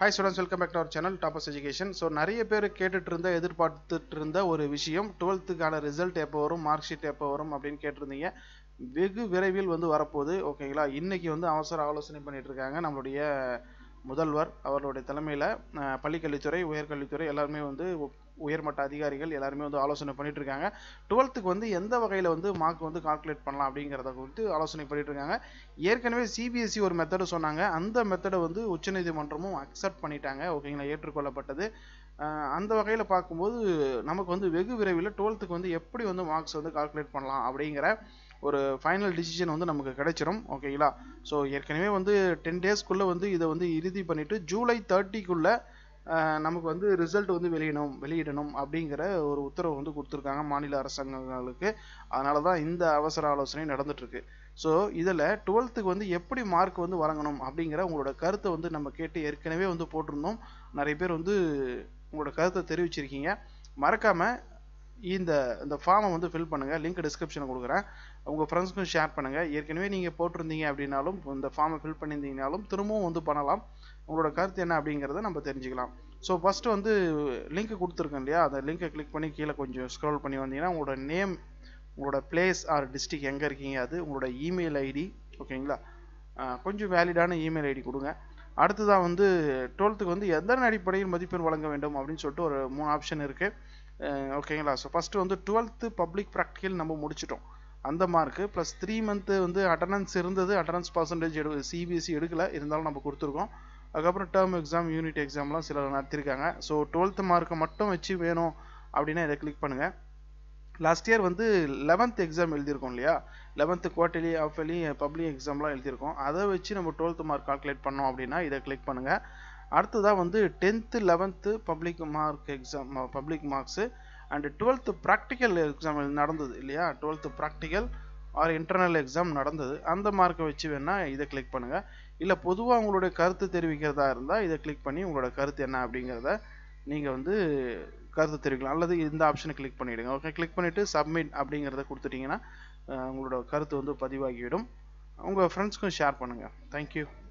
hi students welcome back to our channel Toppers education so நிறைய பேர் கேட்டுட்டு இருந்த எதிர்பார்த்துட்டு இருந்த ஒரு விஷயம் டுவெல்த்துக்கான ரிசல்ட் எப்போ வரும் மார்க் ஷீட் எப்போ வரும் அப்படின்னு கேட்டிருந்தீங்க வெகு விரைவில் வந்து வரப்போகுது ஓகேங்களா இன்னைக்கு வந்து அவசர ஆலோசனை பண்ணிட்டு இருக்காங்க நம்மளுடைய முதல்வர் அவர்களுடைய தலைமையில் பள்ளிக்கல்வித்துறை உயர்கல்வித்துறை எல்லாருமே வந்து உ- உயர்மட்ட அதிகாரிகள் எல்லாருமே வந்து ஆலோசனை பண்ணிட்டு இருக்காங்க டுவெல்த்துக்கு வந்து எந்த வகையில் வந்து மார்க் வந்து கால்குலேட் பண்ணலாம் அப்படிங்கிறத குறித்து ஆலோசனை பண்ணிட்டு இருக்காங்க ஏற்கனவே சிபிஎஸ்சி ஒரு மெத்தடு சொன்னாங்க அந்த மெத்தடை வந்து உச்சநீதிமன்றமும் அக்செப்ட் பண்ணிட்டாங்க ஓகேங்களா ஏற்றுக்கொள்ளப்பட்டது அஹ் அந்த வகையில் பார்க்கும்போது நமக்கு வந்து வெகு விரைவில் டுவெல்த்துக்கு வந்து எப்படி வந்து மார்க்ஸ் வந்து கால்குலேட் பண்ணலாம் அப்படிங்கிற ஒரு ஃபைனல் டிசிஷன் வந்து நமக்கு கிடைச்சிரும் ஓகேங்களா ஸோ ஏற்கனவே வந்து டென் டேஸ்க்குள்ளே வந்து இதை வந்து இறுதி பண்ணிவிட்டு ஜூலை தேர்ட்டிக்குள்ளே நமக்கு வந்து ரிசல்ட் வந்து வெளியிடணும் வெளியிடணும் அப்படிங்கிற ஒரு உத்தரவு வந்து கொடுத்துருக்காங்க மாநில அரசாங்கங்களுக்கு அதனால தான் இந்த அவசர ஆலோசனை நடந்துட்டு இருக்கு ஸோ இதில் டுவெல்த்துக்கு வந்து எப்படி மார்க் வந்து வழங்கணும் அப்படிங்கிற உங்களோட கருத்தை வந்து நம்ம கேட்டு ஏற்கனவே வந்து போட்டிருந்தோம் நிறைய பேர் வந்து உங்களோட கருத்தை தெரிவிச்சிருக்கீங்க மறக்காமல் இந்த இந்த ஃபார்மை வந்து ஃபில் பண்ணுங்கள் லிங்க் டிஸ்கிரிப்ஷனில் கொடுக்குறேன் உங்கள் ஃப்ரெண்ட்ஸ்க்கும் ஷேர் பண்ணுங்கள் ஏற்கனவே நீங்கள் போட்டிருந்தீங்க அப்படின்னாலும் இந்த ஃபார்மை ஃபில் பண்ணியிருந்தீங்கனாலும் திரும்பவும் வந்து பண்ணலாம் உங்களோட கருத்து என்ன அப்படிங்கிறத நம்ம தெரிஞ்சுக்கலாம் ஸோ ஃபஸ்ட்டு வந்து லிங்க் கொடுத்துருக்கேன் இல்லையா அந்த லிங்கை கிளிக் பண்ணி கீழே கொஞ்சம் ஸ்க்ரோல் பண்ணி வந்தீங்கன்னா உங்களோட நேம் உங்களோட பிளேஸ் ஆர் டிஸ்ட்ரிக் எங்கே இருக்கீங்க அது உங்களோட இமெயில் ஐடி ஓகேங்களா ஆஹ் கொஞ்சம் வேலிடான இமெயில் ஐடி கொடுங்க அடுத்ததாக வந்து டுவெல்த்துக்கு வந்து எதன் அடிப்படையில் மதிப்பெண் வழங்க வேண்டும் அப்படின்னு சொல்லிட்டு ஒரு மூணு ஆப்ஷன் இருக்குது ஓகேங்களா ஸோ ஃபஸ்ட்டு வந்து டுவெல்த்து பப்ளிக் ப்ராக்டிக்கல் நம்ம முடிச்சிட்டோம் அந்த மார்க்கு ப்ளஸ் த்ரீ மந்த்து வந்து அட்டண்டன்ஸ் இருந்தது அட்டண்டன்ஸ் பர்சன்டேஜ் எடு சிபிஎஸ்சி எடுக்கல இருந்தாலும் நம்ம கொடுத்துருக்கோம் அதுக்கப்புறம் டேர்ம் எக்ஸாம் யூனிட் எக்ஸாம்லாம் சில நடத்திருக்காங்க ஸோ டுவெல்த்து மார்க்கை மட்டும் வச்சு வேணும் அப்படின்னா இதை கிளிக் பண்ணுங்கள் லாஸ்ட் இயர் வந்து லெவன்த் எக்ஸாம் எழுதியிருக்கோம் இல்லையா லெவன்த்து குவார்டர்லி ஆஃபலி பப்ளிக் எக்ஸாம்லாம் எழுதியிருக்கோம் அதை வச்சு நம்ம டுவெல்த்து மார்க் கால்குலேட் பண்ணோம் அப்படின்னா இதை கிளிக் பண்ணுங்கள் அடுத்ததாக வந்து tenth eleventh public mark exam public marks and twelfth practical exam நடந்தது இல்லையா twelfth practical or internal exam நடந்தது அந்த மார்க்கை வச்சு வேணால் இதை கிளிக் பண்ணுங்கள் இல்லை பொதுவாக உங்களுடைய கருத்து தெரிவிக்கிறதா இருந்தால் இதை கிளிக் பண்ணி உங்களோட கருத்து என்ன அப்படிங்கிறத நீங்கள் வந்து கருத்து தெரிவிக்கலாம் அல்லது இந்த ஆப்ஷனை கிளிக் பண்ணிவிடுங்க ஓகே கிளிக் பண்ணிவிட்டு சப்மிட் அப்படிங்கிறத கொடுத்துட்டிங்கன்னா அஹ், உங்களோட கருத்து வந்து பதிவாகிவிடும் உங்கள் ஃப்ரெண்ட்ஸ்க்கும் ஷேர் பண்ணுங்கள் தேங்க்யூ